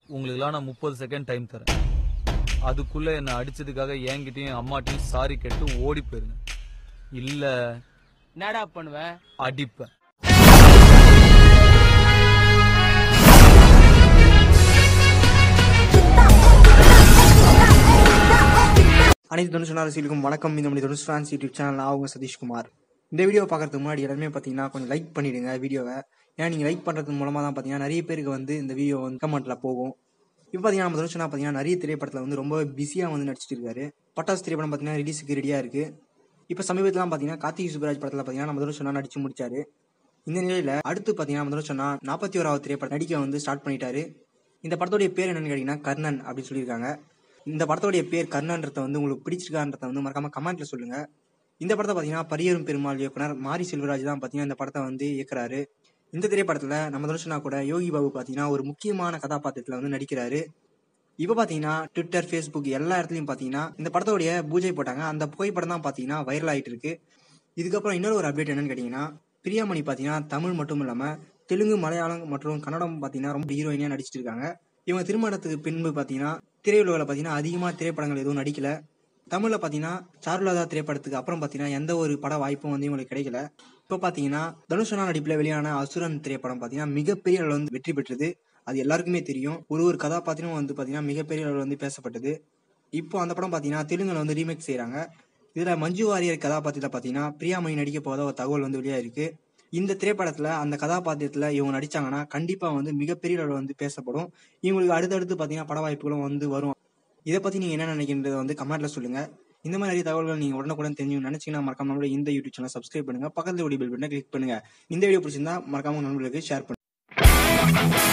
உங்களுக்குலாம் நான் முப்பது செகண்ட் டைம் தரேன் அதுக்குள்ள என்னை அடிச்சதுக்காக என்கிட்டயும் அம்மாட்டையும் சாரி கேட்டு ஓடி போயிருங்க இல்ல என்னடா பண்ணுவேன் அடிப்பேன் அனைத்து தொண்ணூறு ரசிகளுக்கும் வணக்கம் இந்த மணி தொண்ணூறு ஃபிரான்ஸ் யூடியூப் சேனல் நான் உங்க சதீஷ்குமார் இந்த வீடியோ பார்க்கறதுக்கு முன்னாடி எல்லாருமே பார்த்தீங்கன்னா கொஞ்சம் லைக் பண்ணிடுங்க வீடியோவை ஏன்னா நீங்கள் லைக் பண்ணுறது மூலமாக தான் பார்த்தீங்கன்னா நிறைய பேருக்கு வந்து இந்த வீடியோ வந்து கமெண்ட்ல போகும் இப்போ பார்த்தீங்கன்னா நம்ம தனுஷனா பார்த்தீங்கன்னா நிறைய திரைப்படத்தில் வந்து ரொம்ப பிஸியாக வந்து நடிச்சிட்டு இருக்காரு பட்டாசு திரைப்படம் பார்த்தீங்கன்னா ரிலீஸுக்கு ரெடியாக இருக்கு இப்போ சமீபத்தில் பார்த்தீங்கன்னா கார்த்திக் சுப்ராஜ் படத்தில் பார்த்தீங்கன்னா நம்ம தனுஷனா நடிச்சு முடிச்சாரு இந்த நிலையில அடுத்து பார்த்தீங்கன்னா நம்ம தனுஷனா நாற்பத்தி ஓராவது திரைப்படம் நடிக்க வந்து ஸ்டார்ட் பண்ணிட்டாரு இந்த படத்தோடைய பேர் என்னன்னு கேட்டீங்கன்னா கர்ணன் அப்படின்னு சொல்லியிருக்காங்க இந்த படத்தோடைய பேர் கர்ணன்றத வந்து உங்களுக்கு பிடிச்சிருக்கான்றத வந்து மறக்காம கமெண்ட்ல சொல்லுங்க இந்த படத்தை பார்த்தீங்கன்னா பரியரும் பெருமாள் இயக்குனர் மாரி செல்வராஜ் தான் பார்த்தீங்கன்னா இந்த படத்தை வந்து இயக்குறாரு இந்த திரைப்படத்துல நம்ம தனுஷனா கூட யோகி பாபு பார்த்தீங்கன்னா ஒரு முக்கியமான கதாபாத்திரத்துல வந்து நடிக்கிறாரு இப்போ பார்த்தீங்கன்னா ட்விட்டர் ஃபேஸ்புக் எல்லா இடத்துலையும் பார்த்தீங்கன்னா இந்த படத்தோடைய பூஜை போட்டாங்க அந்த புகைப்படம் தான் பார்த்தீங்கன்னா வைரல் ஆயிட்டு இருக்கு இதுக்கப்புறம் இன்னொரு ஒரு அப்டேட் என்னன்னு கேட்டிங்கன்னா பிரியாமணி பார்த்தீங்கன்னா தமிழ் மட்டும் இல்லாமல் தெலுங்கு மலையாளம் மற்றும் கன்னடம் பார்த்தீங்கன்னா ரொம்ப ஹீரோயினியாக நடிச்சிட்டு இருக்காங்க இவங்க திருமணத்துக்கு பின்பு பார்த்தீங்கன்னா திரையுலகில் பார்த்தீங்கன்னா அதிகமாக திரைப்படங்கள் எதுவும் நடிக்கல தமிழில் பார்த்தீங்கன்னா சாருலதா திரைப்படத்துக்கு அப்புறம் பார்த்தீங்கன்னா எந்த ஒரு பட வாய்ப்பும் வந்து இவங்களுக்கு கிடைக்கல இப்போ பார்த்தீங்கன்னா தனுஷனா நடிப்பில் வெளியான அசுரன் திரைப்படம் பார்த்தீங்கன்னா மிகப்பெரிய அளவில் வந்து வெற்றி பெற்றது அது எல்லாருக்குமே தெரியும் ஒரு ஒரு கதாபாத்திரம் வந்து பார்த்தீங்கன்னா மிகப்பெரிய அளவில் வந்து பேசப்பட்டது இப்போ அந்த படம் பார்த்தீங்கன்னா தெலுங்குல வந்து ரீமேக் செய்கிறாங்க இதில் மஞ்சு வாரியர் கதாபாத்திரத்தில் பார்த்தீங்கன்னா பிரியாமணி நடிக்க போத ஒரு தகவல் வந்து வெளியாக இருக்கு இந்த திரைப்படத்தில் அந்த கதாபாத்திரத்தில் இவங்க நடிச்சாங்கன்னா கண்டிப்பாக வந்து மிகப்பெரிய அளவில் வந்து பேசப்படும் இவங்களுக்கு அடுத்தடுத்து பார்த்தீங்கன்னா பட வாய்ப்புகளும் வந்து வரும் இதை பற்றி நீங்கள் என்ன நினைக்கின்றத வந்து கமெண்ட்ல சொல்லுங்க இந்த மாதிரி நிறைய தகவல்கள் நீங்கள் உடனுக்குடன் தெரிஞ்சு நினைச்சீங்கன்னா மறக்காம நம்மளோட இந்த யூடியூப் சேனல் சப்ஸ்கிரைப் பண்ணுங்க பக்கத்துல ஓடி பெல் பட்டனை கிளிக் பண்ணுங்க இந்த வீடியோ பிடிச்சிருந்தா மறக்காம உங்க நண்பர்களுக்கு ஷேர் பண்ணுங்க